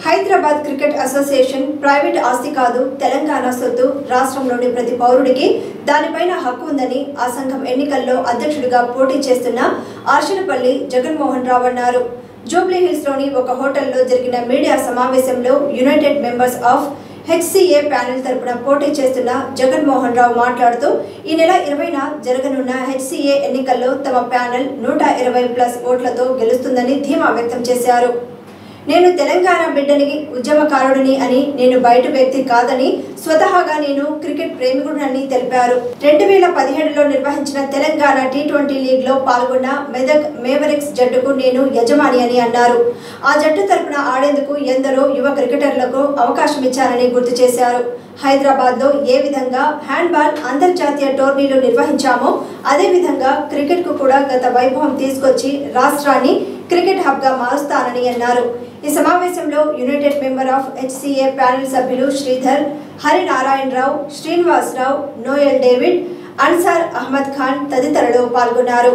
Hyderabad cricket association private ఆస్తి కాదు తెలంగాణ సొత్తు రాష్ట్రంలోని ప్రతి పౌరుడికి దానిపైన హక్కు ఉందని ఆ సంఘం ఎన్నికల్లో అధ్యక్షుడిగా పోటీ చేస్తున్న ఆర్షనపల్లి జగన్మోహన్ రావు అన్నారు జూబ్లీ హిల్స్ లోని ఒక హోటల్లో జరిగిన మీడియా సమావేశంలో united members of HCA panel తరపున పోటీ చేస్తున్న జగన్మోహన్ రావు మాట్లాడుతూ ఈ నెల ఇరవైన జరగనున్న హెచ్సిఏ ఎన్నికల్లో తమ ప్యానెల్ నూట ఇరవై ప్లస్ ఓట్లతో గెలుస్తుందని ధీమా వ్యక్తం చేశారు నేను తెలంగాణ బిడ్డని ఉద్యమకారుడిని అని నేను బయట వ్యక్తి కాదని స్వతహాగా నేను క్రికెట్ ప్రేమికుడినని తెలిపారు రెండు వేల పదిహేడులో నిర్వహించిన తెలంగాణ టీ ట్వంటీ లీగ్ లో పాల్గొన్న మెదక్ మేవరిక్స్ జట్టుకు నేను యజమాని అని అన్నారు ఆ జట్టు తరపున ఆడేందుకు ఎందరో యువ క్రికెటర్లకు అవకాశం ఇచ్చారని గుర్తు చేశారు హైదరాబాద్ లో ఏ విధంగా హ్యాండ్బాల్ అంతర్జాతీయ టోర్నీలు నిర్వహించామో అదే విధంగా క్రికెట్ కు కూడా గత వైభవం తీసుకొచ్చి రాష్ట్రాన్ని క్రికెట్ హబ్ గా మారుస్తానని అన్నారు ఈ సమావేశంలో united member of HCA panel సభ్యులు శ్రీధర్ హరినారాయణరావు శ్రీనివాసరావు నోయల్ డేవిడ్ అన్సార్ అహ్మద్ ఖాన్ తదితరులు పాల్గొన్నారు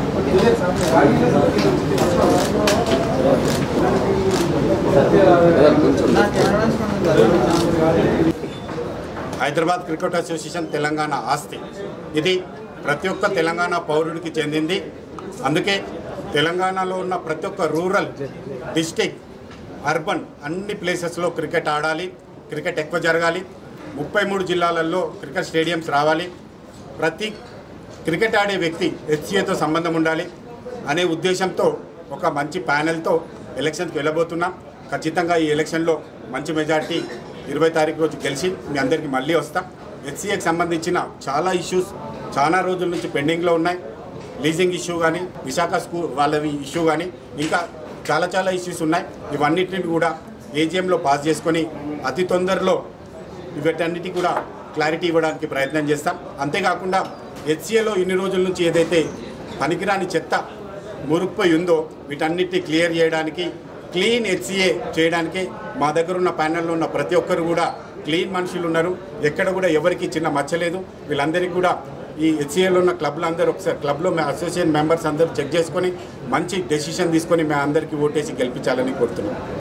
హైదరాబాద్ క్రికెట్ అసోసియేషన్ తెలంగాణ ఆస్తి ఇది ప్రతి ఒక్క తెలంగాణ పౌరుడికి చెందింది అందుకే తెలంగాణలో ఉన్న ప్రతి ఒక్క రూరల్ డిస్టిక్ అర్బన్ అన్ని ప్లేసెస్లో క్రికెట్ ఆడాలి క్రికెట్ ఎక్కువ జరగాలి ముప్పై మూడు జిల్లాలలో క్రికెట్ స్టేడియంస్ రావాలి ప్రతి క్రికెట్ ఆడే వ్యక్తి హెచ్సిఏతో సంబంధం ఉండాలి అనే ఉద్దేశంతో ఒక మంచి ప్యానెల్తో ఎలక్షన్కి వెళ్ళబోతున్నాం ఖచ్చితంగా ఈ ఎలక్షన్లో మంచి మెజార్టీ ఇరవై తారీఖు రోజు గెలిచి మీ అందరికీ మళ్ళీ వస్తాం హెచ్సిఏకి సంబంధించిన చాలా ఇష్యూస్ చాలా రోజుల నుంచి పెండింగ్లో ఉన్నాయి లీజింగ్ ఇష్యూ కానీ విశాఖ స్కూల్ వాళ్ళవి ఇష్యూ కానీ ఇంకా చాలా చాలా ఇష్యూస్ ఉన్నాయి ఇవన్నిటిని కూడా ఏజీఎంలో పాస్ చేసుకొని అతి తొందరలో వీటన్నిటి కూడా క్లారిటీ ఇవ్వడానికి ప్రయత్నం చేస్తాం అంతేకాకుండా హెచ్సిఏలో ఇన్ని రోజుల నుంచి ఏదైతే పనికిరాని చెత్త మురుక్కుపోయి ఉందో వీటన్నిటిని క్లియర్ చేయడానికి క్లీన్ హెచ్సిఏ చేయడానికి మా దగ్గర ఉన్న ప్యానెల్లో ఉన్న ప్రతి ఒక్కరు కూడా క్లీన్ మనుషులు ఉన్నారు ఎక్కడ కూడా ఎవరికి చిన్న మచ్చలేదు వీళ్ళందరికీ కూడా ఈ హెచ్సిఏలో ఉన్న క్లబ్లు అందరూ ఒకసారి క్లబ్లో మా అసోసియేషన్ మెంబర్స్ అందరూ చెక్ చేసుకొని మంచి డెసిషన్ తీసుకొని మేము అందరికీ ఓటేసి గెలిపించాలని కోరుతున్నాం